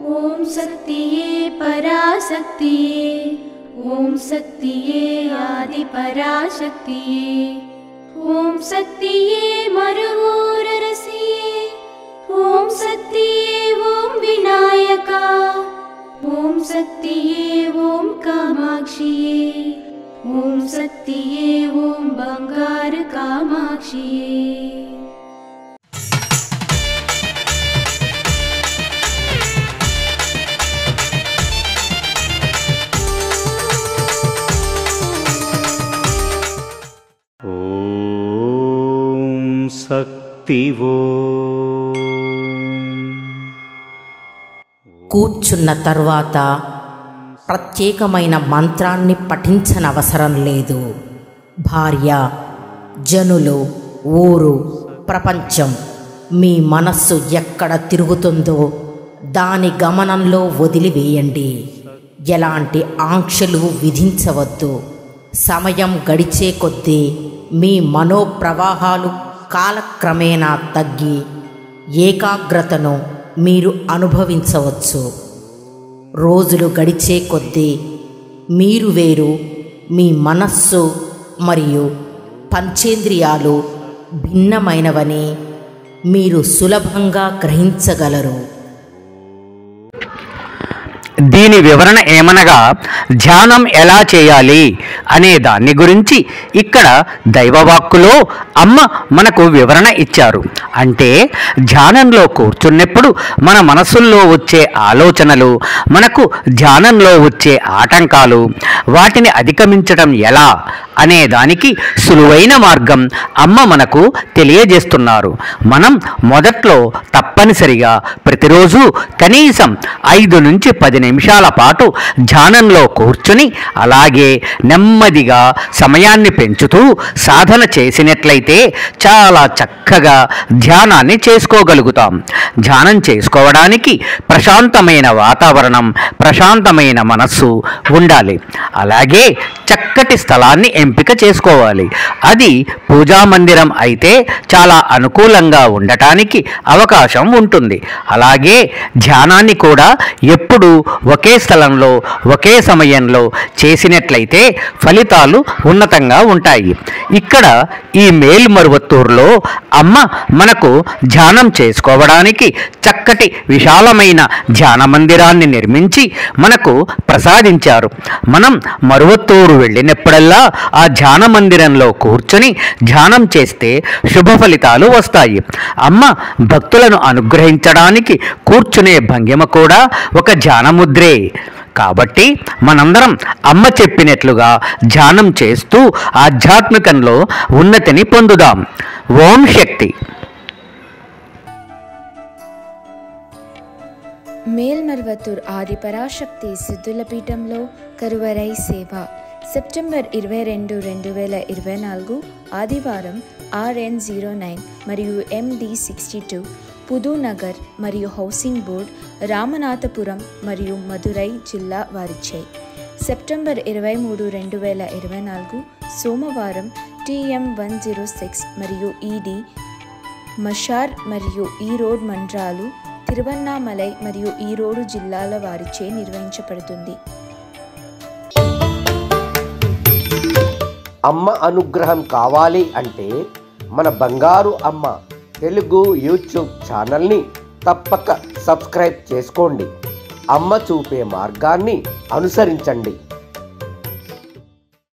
ॐ शक्तिये पराशक्तिये ॐ शक्तिये आदिपराशक्तिये ॐ शक्तिये मरुवोररसिये ॐ शक्तिये ॐ विनायका ॐ शक्तिये ॐ कामाक्षिये ॐ शक्तिये ॐ बङ्गारकामाक्षिये ॐ शक्तिवो కూర్చున్న తర్వాత ప్రత్యేకమైన మంత్రాన్ని పఠించనవసరం లేదు భార్య జనులు ఊరు ప్రపంచం మీ మనస్సు ఎక్కడ తిరుగుతుందో దాని గమనంలో వదిలివేయండి ఎలాంటి ఆంక్షలు విధించవద్దు సమయం గడిచే కొద్దీ మీ మనోప్రవాహాలు కాలక్రమేణా తగ్గి ఏకాగ్రతను మీరు అనుభవించవచ్చు రోజులు గడిచే కొద్దీ మీరు వేరు మీ మనస్సు మరియు పంచేంద్రియాలు భిన్నమైనవని మీరు సులభంగా గ్రహించగలరు దీని వివరణ ఏమనగా ధ్యానం ఎలా చేయాలి అనే దాన్ని గురించి ఇక్కడ దైవవాక్కులో అమ్మ మనకు వివరణ ఇచ్చారు అంటే ధ్యానంలో కూర్చున్నప్పుడు మన మనసుల్లో వచ్చే ఆలోచనలు మనకు ధ్యానంలో వచ్చే ఆటంకాలు వాటిని అధిగమించడం ఎలా అనే దానికి సులువైన మార్గం అమ్మ మనకు తెలియజేస్తున్నారు మనం మొదట్లో తప్పనిసరిగా ప్రతిరోజు కనీసం ఐదు నుంచి పది నిమిషాల పాటు ధ్యానంలో కూర్చుని అలాగే నెమ్మదిగా సమయాన్ని పెంచుతూ సాధన చేసినట్లయితే చాలా చక్కగా ధ్యానాన్ని చేసుకోగలుగుతాం ధ్యానం చేసుకోవడానికి ప్రశాంతమైన వాతావరణం ప్రశాంతమైన మనస్సు ఉండాలి అలాగే చక్కటి స్థలాన్ని ఎంపిక చేసుకోవాలి అది పూజా మందిరం అయితే చాలా అనుకూలంగా ఉండటానికి అవకాశం ఉంటుంది అలాగే ధ్యానాన్ని కూడా ఎప్పుడు ఒకే స్థలంలో ఒకే సమయంలో చేసినట్లయితే ఫలితాలు ఉన్నతంగా ఉంటాయి ఇక్కడ ఈ మేల్మరువత్తూరులో అమ్మ మనకు ధ్యానం చేసుకోవడానికి చక్కటి విశాలమైన ధ్యాన మందిరాన్ని నిర్మించి మనకు ప్రసాదించారు మనం మరువత్తూరు వెళ్ళినప్పుడల్లా ఆ ధ్యాన మందిరంలో కూర్చొని ధ్యానం చేస్తే శుభ ఫలితాలు వస్తాయి అమ్మ భక్తులను అనుగ్రహించడానికి కూర్చునే భంగిమ కూడా ఒక ధ్యానముద్రే కాబట్టి మనందరం అమ్మ చెప్పినట్లుగా ధ్యానం చేస్తూ ఆధ్యాత్మికంలో ఉన్నతిని పొందుదాం ఓం శక్తి మేల్మర్వతూర్ ఆది పరాశక్తి సిద్ధుల పీఠంలో కరువరై సేవ సెప్టెంబర్ ఇరవై రెండు రెండు వేల ఇరవై నాలుగు ఆదివారం ఆర్ఎన్ జీరో నైన్ మరియు ఎండి సిక్స్టీ టూ పుదూనగర్ మరియు హౌసింగ్ బోర్డ్ రామనాథపురం మరియు మదురై జిల్లా వారిచే సెప్టెంబర్ ఇరవై మూడు రెండు వేల ఇరవై నాలుగు సోమవారం టీఎం వన్ జీరో సిక్స్ మరియు ఈడీ మషార్ మరియు ఈరోడ్ మండలాలు తిరువన్నామలై మరియు ఈరోడు జిల్లాల వారిచే నిర్వహించబడుతుంది అమ్మ అనుగ్రహం కావాలి అంటే మన బంగారు అమ్మ తెలుగు యూట్యూబ్ ఛానల్ని తప్పక సబ్స్క్రైబ్ చేసుకోండి అమ్మ చూపే మార్గాన్ని అనుసరించండి